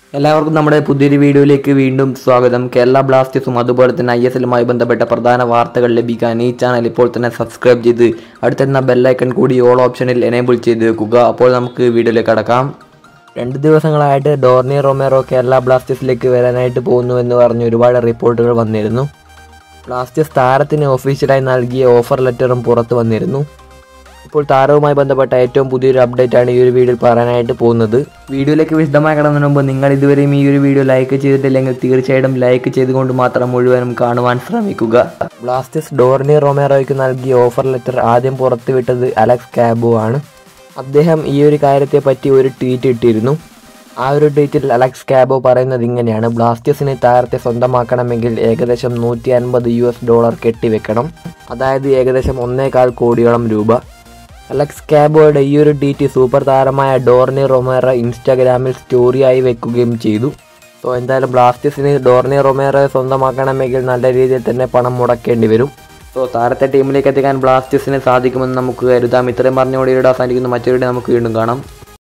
എല്ലാവർക്കും നമ്മുടെ പുതിയൊരു വീഡിയോയിലേക്ക് വീണ്ടും സ്വാഗതം കേരള ബ്ലാസ്റ്റേഴ്സും അതുപോലെ തന്നെ ഐ എസ് എല്ലുമായി ബന്ധപ്പെട്ട പ്രധാന വാർത്തകൾ ലഭിക്കാൻ ഈ ചാനൽ ഇപ്പോൾ തന്നെ സബ്സ്ക്രൈബ് ചെയ്ത് അടുത്തുന്ന ബെല്ലൈക്കൺ കൂടി ഓൾ ഓപ്ഷനിൽ എനേബിൾ ചെയ്ത് വെക്കുക അപ്പോൾ നമുക്ക് വീഡിയോയിലേക്ക് കടക്കാം രണ്ട് ദിവസങ്ങളായിട്ട് ഡോർണി റൊമേറോ കേരള ബ്ലാസ്റ്റേഴ്സിലേക്ക് വരാനായിട്ട് പോകുന്നു എന്ന് പറഞ്ഞ് ഒരുപാട് റിപ്പോർട്ടുകൾ വന്നിരുന്നു ബ്ലാസ്റ്റേഴ്സ് താരത്തിന് ഒഫീഷ്യലായി നൽകിയ ഓഫർ ലെറ്ററും പുറത്തു വന്നിരുന്നു ഇപ്പോൾ താരവുമായി ബന്ധപ്പെട്ട ഏറ്റവും പുതിയൊരു അപ്ഡേറ്റ് ആണ് ഈ ഒരു വീഡിയോയിൽ പറയാനായിട്ട് പോകുന്നത് വീഡിയോയിലേക്ക് വിശദമായി കടന്നതിന് മുമ്പ് നിങ്ങൾ ഇതുവരെയും ഈ ഒരു വീഡിയോ ലൈക്ക് ചെയ്തിട്ടില്ലെങ്കിൽ തീർച്ചയായിട്ടും ലൈക്ക് ചെയ്തുകൊണ്ട് മാത്രം മുഴുവനും കാണുവാൻ ശ്രമിക്കുക ബ്ലാസ്റ്റേഴ്സ് ഡോർണി റൊമേറോയ്ക്ക് നൽകിയ ഓഫർ ലെറ്റർ ആദ്യം പുറത്തുവിട്ടത് അലക്സ് കാബോ ആണ് അദ്ദേഹം ഈ ഒരു കാര്യത്തെ പറ്റി ഒരു ട്വീറ്റ് ഇട്ടിരുന്നു ആ ഒരു ട്വീറ്റിൽ അലക്സ് കാബോ പറയുന്നത് ഇങ്ങനെയാണ് ബ്ലാസ്റ്റേഴ്സിന് താരത്തെ സ്വന്തമാക്കണമെങ്കിൽ ഏകദേശം നൂറ്റി അൻപത് യു എസ് ഡോളർ കെട്ടിവെക്കണം അതായത് ഏകദേശം ഒന്നേകാൽ കോടിയോളം രൂപ അലക്സ് കാബോയുടെ ഈ ഒരു ട്വീറ്റ് സൂപ്പർ താരമായ ഡോർണി റൊമേറ ഇൻസ്റ്റാഗ്രാമിൽ സ്റ്റോറിയായി വെക്കുകയും ചെയ്തു സോ എന്തായാലും ബ്ലാസ്റ്റേഴ്സിന് ഡോർണി റൊമേറയെ സ്വന്തമാക്കണമെങ്കിൽ നല്ല രീതിയിൽ തന്നെ പണം മുടക്കേണ്ടി വരും സോ താരത്തെ ടീമിലേക്ക് എത്തിക്കാൻ ബ്ലാസ്റ്റേഴ്സിന് സാധിക്കുമെന്ന് നമുക്ക് കരുതാം ഇത്രയും പറഞ്ഞുകൊണ്ട് ഇവിടെ അവസാനിക്കുന്നു മറ്റൊരു നമുക്ക് വീണ്ടും കാണാം